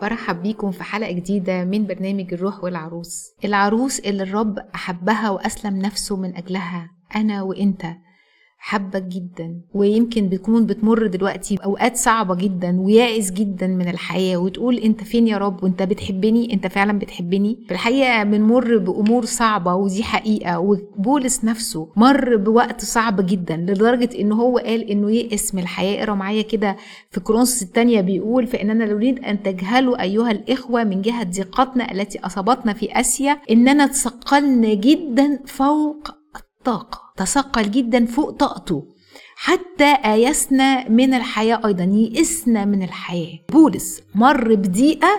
وارحب بيكم في حلقه جديده من برنامج الروح والعروس العروس اللي الرب احبها واسلم نفسه من اجلها انا وانت حبك جدا ويمكن بتكون بتمر دلوقتي اوقات صعبه جدا ويائس جدا من الحياه وتقول انت فين يا رب وانت بتحبني انت فعلا بتحبني في الحقيقه بنمر بامور صعبه ودي حقيقه وبولس نفسه مر بوقت صعب جدا لدرجه ان هو قال انه يئس من الحياه اقرا معايا كده في كرونس الثانيه بيقول فاننا نريد ان تجهلوا ايها الاخوه من جهه ضيقتنا التي اصابتنا في اسيا اننا تثقلنا جدا فوق الطاقة تثقل جدا فوق طاقته حتى آيسنا من الحياة أيضا يئسنا من الحياة بولس مر بضيقة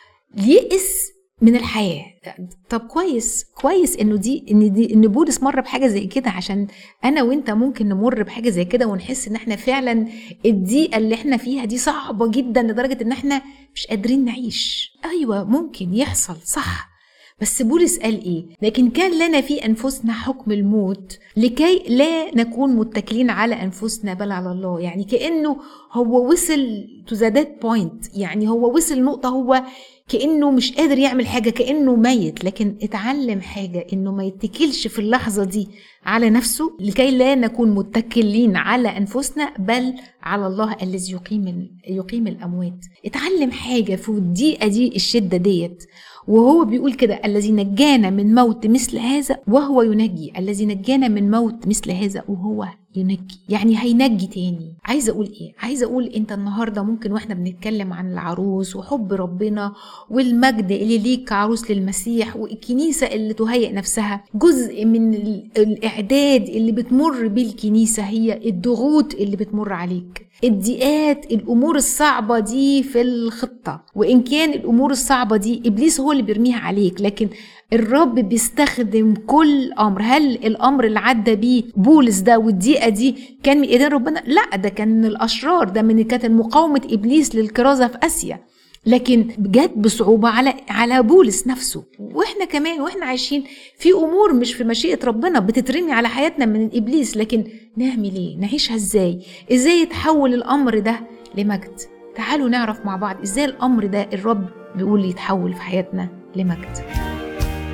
يئس من الحياة طب كويس كويس انه دي ان دي ان بولس مر بحاجه زي كده عشان انا وانت ممكن نمر بحاجه زي كده ونحس ان احنا فعلا الضيقه اللي احنا فيها دي صعبه جدا لدرجه ان احنا مش قادرين نعيش ايوه ممكن يحصل صح بس بولس قال ايه لكن كان لنا في انفسنا حكم الموت لكي لا نكون متكلين على انفسنا بل على الله يعني كانه هو وصل تو ذا ديد بوينت يعني هو وصل نقطه هو كانه مش قادر يعمل حاجه كانه ميت لكن اتعلم حاجه انه ما يتكلش في اللحظه دي على نفسه لكي لا نكون متكلين على انفسنا بل على الله الذي يقيم يقيم الاموات اتعلم حاجه في الدقيقه دي الشده ديت وهو بيقول كده الذي نجانا من موت مثل هذا وهو ينجي الذي نجانا من موت مثل هذا وهو ينجي يعني هينجي تاني عايزه اقول ايه عايزه اقول انت النهارده ممكن واحنا بنتكلم عن العروس وحب ربنا والمجد اللي ليك كعروس للمسيح والكنيسه اللي تهيئ نفسها جزء من الاعداد اللي بتمر بيه الكنيسه هي الضغوط اللي بتمر عليك الضيقات الامور الصعبه دي في الخطه وان كان الامور الصعبه دي ابليس هو اللي بيرميها عليك لكن الرب بيستخدم كل امر هل الامر اللي عدى بيه بولس ده والضيقه دي كان من ايدين ربنا لا ده كان من الاشرار ده من كانت مقاومه ابليس للكرازه في اسيا لكن جت بصعوبة على على بولس نفسه واحنا كمان واحنا عايشين في امور مش في مشيئة ربنا بتترمي على حياتنا من ابليس لكن نعمل ايه نعيشها ازاي ازاي يتحول الامر ده لمجد تعالوا نعرف مع بعض ازاي الامر ده الرب بيقول يتحول في حياتنا لمجد